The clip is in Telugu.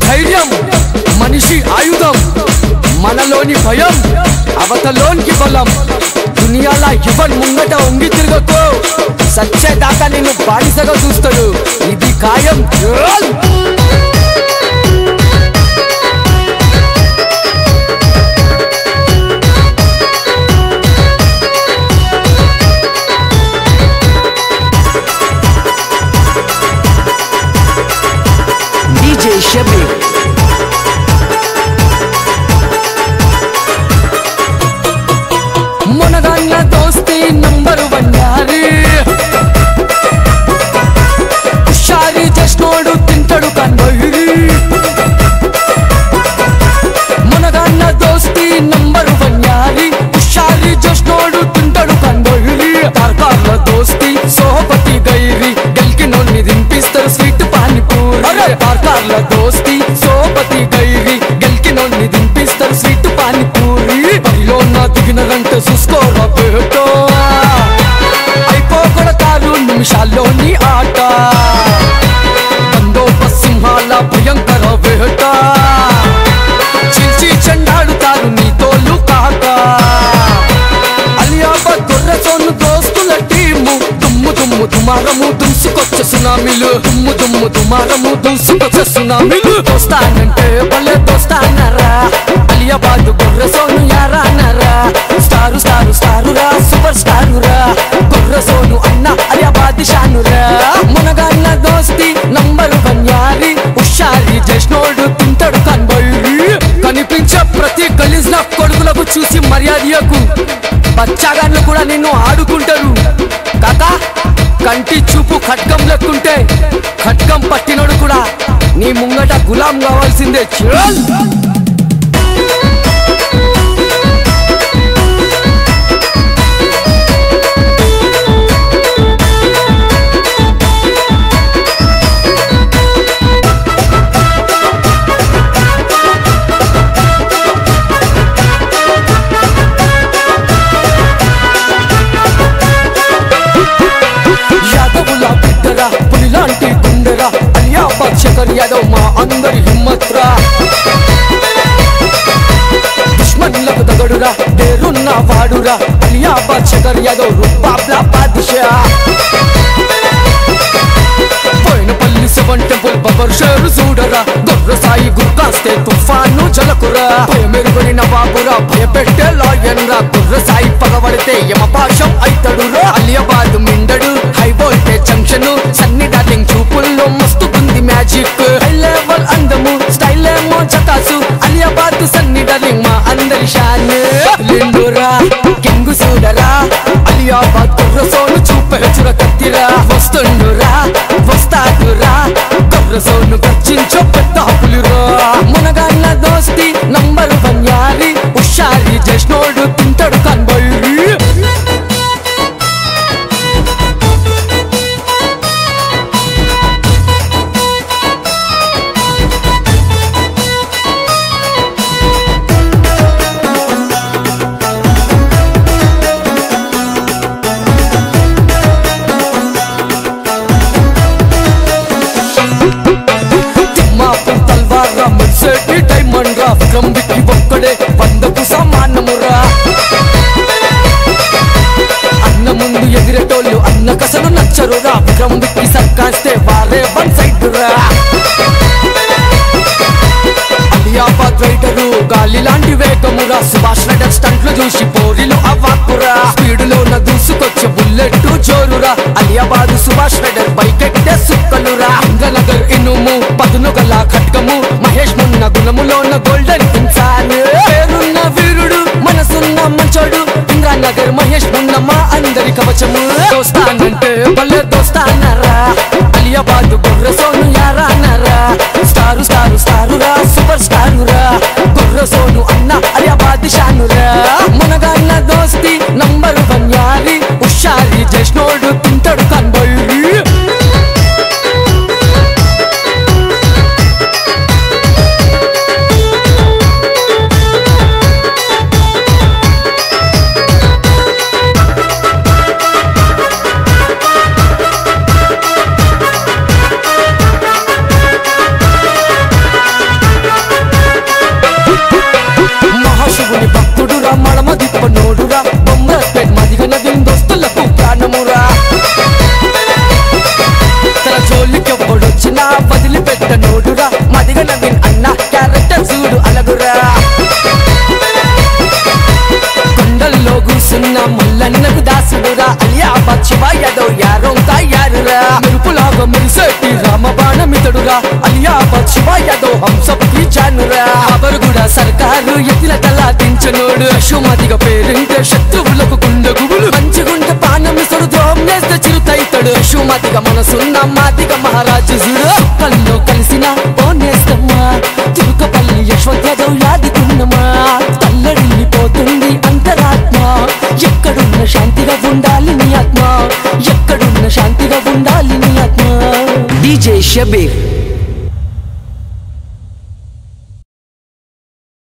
ధైర్యం మనిషి ఆయుధం మనలోని భయం అవతలోనికి బలం దునియాలా ఇవ్వన్ ముంగట ఉంగి తిరగకు సచ్చేదాకా నిన్ను బానిసగా చూస్తాడు ఇది ఖాయం చల్! DJ Shabir. మునగాన్న దోస్తి నంబర్ వన్ యారి హుషారి చేసినోడు తింటాడు కన్వైరి మునగాన్న దోస్తి నంబర్ వన్ యారి హుషారి చేసినోడు తింటాడు కన్వైరి తర్కార్ల దోస్తి సోహపతి గైరి గెలికినోన్ని దింపిస్తారు స్వీట్ పానీపూరి తర్కార్ల దోస్తి సోహపతి గైరి గెలికినోన్ని దింపిస్తారు స్వీట్ పానీపూరి బరిలో నా దిగినరంటే చూసుకోరా బేటో అయిపోగొడతారు నిమిషాల్లోని ఆట బందోబస్తు సింహాల భయంకర వేట చీల్చి చెండాడుతారు నీ తోలు కాక అలియాబాద్ గొర్రెతోను దోస్తుల టీము దుమ్ము దుమ్ము దుమారము దుంసుకొచ్చే సునామీలు దుమ్ము దుమ్ము దుమారము దుంసుకొచ్చే సునామీలు దోస్తానంటే భలే దోస్తానరా అలియాబాద్ గొర్రెసోను యారానరా స్టారు స్టారు స్టారు రా సూపర్ స్టారు రా గొర్రెసోను అన్న అలియాబాద్ షానురా మునగాన్న దోస్తి నంబర్ వన్ యారి హుషారి జష్నోడు తింటాడు కన్బైరి కనిపించే ప్రతి గలీజ్ నా కొడుకులకు చూసి మర్యాదకు బచ్చాగాళ్ళు కూడా నిన్ను ఆడుకుంటారు కాకా కంటి చూపు ఖడ్గం లెక్కుంటే ఖడ్గం పట్టినోడు కూడా నీ ముంగట గులాం కావాల్సిందే చిరల్ యాదవుల బిడ్డరా పులిలాంటి గుండెరా అలియాబాద్ శేఖర్ యాదవ్ మా అందరి హిమ్మత్రా దుష్మన్లకు దగడురా పేరున్న వాడురా అలియాబాద్ శేఖర్ యాదవ్ రుబాబ్లా బాద్షా పోయినపల్లి సెవెన్ టెంపుల్ బబర్ షేరు చూడరా గొర్ర సాయి గుర్కాస్తే తుఫాను జలకురా భయమెరుగుని నవాబురా భయపెట్టే లాయన్ రా గుర్ర సాయి పగబడితే యమపాశం అయితడురా అలియాబాద్ మిండడు high voltage junction Sunny darling చూపుల్లో మస్తుకుంది మ్యాజిక్ హై లెవెల్ అందము స్టైల్ ఏమో చకాసు అలియాబాద్ సన్ని డార్లింగ్ మా అందరి షాన్ లిండురా కింగు చూడరా అలియాబాద్ కుర్ర సోను చూపే చుర కత్తిరా వస్తుండురా వస్తాడురా కుర్ర సోను గర్జించో పెద్ద పులిరా మునగాళ్ళ దోస్తి నంబర్ వన్ యారి హుషారి జష్నోడు తింటాడు కన్బైరి తిమ్మాపురం తల్వారా మెర్సెటి డైమండ్ రా విక్రమ్కి ఒక్కడే వందకు సమానమురా అన్న ముందు ఎగిరేటోళ్ళు అన్న కసలు నచ్చరు రా విక్రమ్కి సర్కాస్తే వారే వన్ సైడ్ రా అలియాబాద్ రైడరు గాలి లాంటి వేగమురా సుభాష్ రైడర్ స్టంట్లు చూసి పోరిలు అవాకురా స్పీడులో నా దూసుకొచ్చే బుల్లెట్ జోరురా అలియాబాద్ సుభాష్ రైడర్ బైక్ ఎక్కితే సుక్కలురా అంగనగర్ ఇనుము పదును గల ఖడ్గము మహేష్ మున్న గుణములోన గోల్డెన్ ఇన్సాన్ పేరున్న వీరుడు మనసున్న మంచోడు ఇంద్రానగర్ మహేష్ మున్న మా అందరి కవచము దోస్తానంటే భలే దోస్తానరా అలియాబాద్ గొర్రె సోను యారానరా స్టారు స్టారు స్టారు రా సూపర్ స్టారు రా గొర్రె సోను అన్న అలియాబాద్ షానురా మునగాన్న దోస్తి నంబర్ వన్ యారి హుషారి జష్నోడు తింటాడు కన్బైరి ఇతడురా అలియాబాద్ శివ యాదవ్ హంసపుకి జానురా అవరుగుడ సర్కారు ఎత్తిన తల దించనోడు యశోమతిగా పేరింటే శత్రువులకు గుండె గుబులు మంచిగుంటే పానం ఇసడు ద్రోహం చేస్తే చిరుతైతడు యశోమతిగా మనసున్న మాదిగా మహారాజు చూడు కల్లో కలిసిన ఓనేస్తమ్మా తిరుకపల్లి యశ్వత్ యాదవ్ యాదికున్నమా తల్లడిల్లిపోతుంది అంతరాత్మ ఎక్కడున్న శాంతిగా ఉండాలి నీ ఆత్మ ఎక్కడున్న శాంతిగా ఉండాలి నీ ఆత్మ DJ Shabir